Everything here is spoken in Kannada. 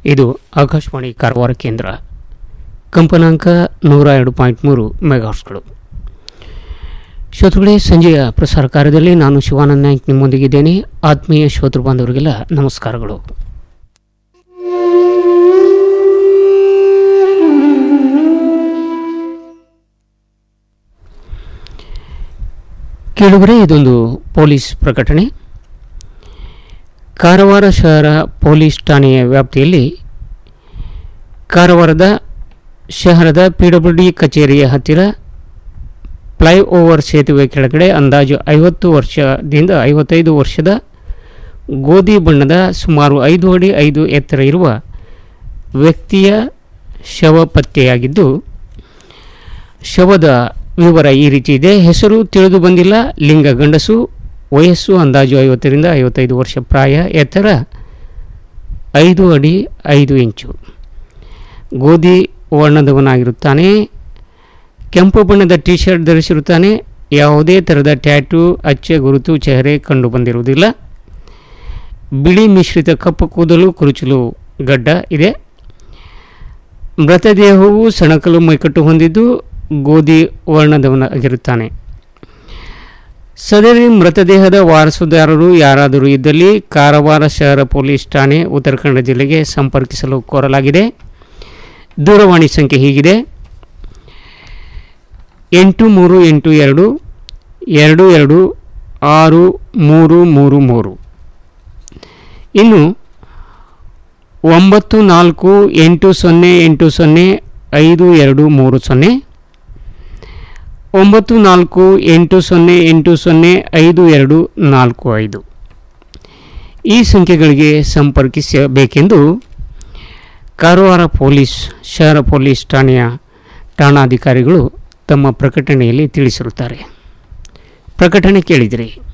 ಇದು ಆಕಾಶವಾಣಿ ಕಾರವಾರ ಕೇಂದ್ರ ಕಂಪನಾಂಕ ನೂರ ಎರಡು ಪಾಯಿಂಟ್ ಮೂರು ಮೆಗಾಟ್ಸ್ಗಳು ಶ್ರೋತೃಗಳೇ ಸಂಜೆಯ ಪ್ರಸಾರ ಕಾರ್ಯದಲ್ಲಿ ನಾನು ಶಿವಾನಂದ ನಾಯ್ಕ್ ನಿಮ್ಮೊಂದಿಗಿದ್ದೇನೆ ಆತ್ಮೀಯ ಶ್ರೋತೃ ಬಾಂಧವರಿಗೆಲ್ಲ ನಮಸ್ಕಾರಗಳು ಕೇಳುಗರೆ ಇದೊಂದು ಪೊಲೀಸ್ ಪ್ರಕಟಣೆ ಕಾರವಾರ ಶಹರ ಪೊಲೀಸ್ ಠಾಣೆಯ ವ್ಯಾಪ್ತಿಯಲ್ಲಿ ಕಾರವಾರದ ಶಹರದ ಪಿ ಡಬ್ಲ್ಯೂ ಡಿ ಕಚೇರಿಯ ಹತ್ತಿರ ಫ್ಲೈಓವರ್ ಸೇತುವೆ ಕೆಳಗಡೆ ಅಂದಾಜು ಐವತ್ತು ವರ್ಷದಿಂದ ಐವತ್ತೈದು ವರ್ಷದ ಗೋಧಿ ಬಣ್ಣದ ಸುಮಾರು ಐದು ಅಡಿ ಐದು ಎತ್ತರ ಇರುವ ವ್ಯಕ್ತಿಯ ಶವ ಪತ್ತೆಯಾಗಿದ್ದು ಶವದ ವಿವರ ಈ ರೀತಿ ಇದೆ ಹೆಸರು ತಿಳಿದು ಬಂದಿಲ್ಲ ಲಿಂಗ ಗಂಡಸು ವಯಸ್ಸು ಅಂದಾಜು ಐವತ್ತರಿಂದ ಐವತ್ತೈದು ವರ್ಷ ಪ್ರಾಯ ಎತ್ತರ ಐದು ಅಡಿ ಐದು ಇಂಚು ಗೋಧಿ ವರ್ಣದವನಾಗಿರುತ್ತಾನೆ ಕೆಂಪು ಬಣ್ಣದ ಟಿ ಶರ್ಟ್ ಧರಿಸಿರುತ್ತಾನೆ ಯಾವುದೇ ಥರದ ಟ್ಯಾಟೂ ಅಚ್ಚೆ ಗುರುತು ಚೆಹರೆ ಕಂಡು ಬಂದಿರುವುದಿಲ್ಲ ಬಿಳಿ ಮಿಶ್ರಿತ ಕಪ್ಪು ಕೂದಲು ಕುರುಚಲು ಗಡ್ಡ ಇದೆ ಮೃತದೇಹವು ಸಣಕಲು ಮೈಕಟ್ಟು ಹೊಂದಿದ್ದು ಗೋಧಿ ವರ್ಣದವನಾಗಿರುತ್ತಾನೆ ಸದರಿ ಮೃತದೇಹದ ವಾರಸುದಾರರು ಯಾರಾದರೂ ಇದ್ದಲ್ಲಿ ಕಾರವಾರ ಶಹರ ಪೊಲೀಸ್ ಠಾಣೆ ಉತ್ತರ ಕನ್ನಡ ಜಿಲ್ಲೆಗೆ ಸಂಪರ್ಕಿಸಲು ಕೋರಲಾಗಿದೆ ದೂರವಾಣಿ ಸಂಖ್ಯೆ ಹೀಗಿದೆ ಎಂಟು ಮೂರು ಎಂಟು ಎರಡು ಎರಡು ಎರಡು ಆರು ಮೂರು ಮೂರು ಮೂರು ಇನ್ನು ಒಂಬತ್ತು ನಾಲ್ಕು ಎಂಟು ಸೊನ್ನೆ ಎಂಟು ಸೊನ್ನೆ ಐದು ಎರಡು ಮೂರು ಸೊನ್ನೆ ಒಂಬತ್ತು ನಾಲ್ಕು ಎಂಟು ಸೊನ್ನೆ ಎಂಟು ಸೊನ್ನೆ ಐದು ಎರಡು ನಾಲ್ಕು ಐದು ಈ ಸಂಖ್ಯೆಗಳಿಗೆ ಸಂಪರ್ಕಿಸಬೇಕೆಂದು ಕಾರವಾರ ಪೊಲೀಸ್ ಶಹರ ಪೊಲೀಸ್ ಠಾಣೆಯ ಠಾಣಾಧಿಕಾರಿಗಳು ತಮ್ಮ ಪ್ರಕಟಣೆಯಲ್ಲಿ ತಿಳಿಸಿರುತ್ತಾರೆ ಪ್ರಕಟಣೆ ಕೇಳಿದಿರಿ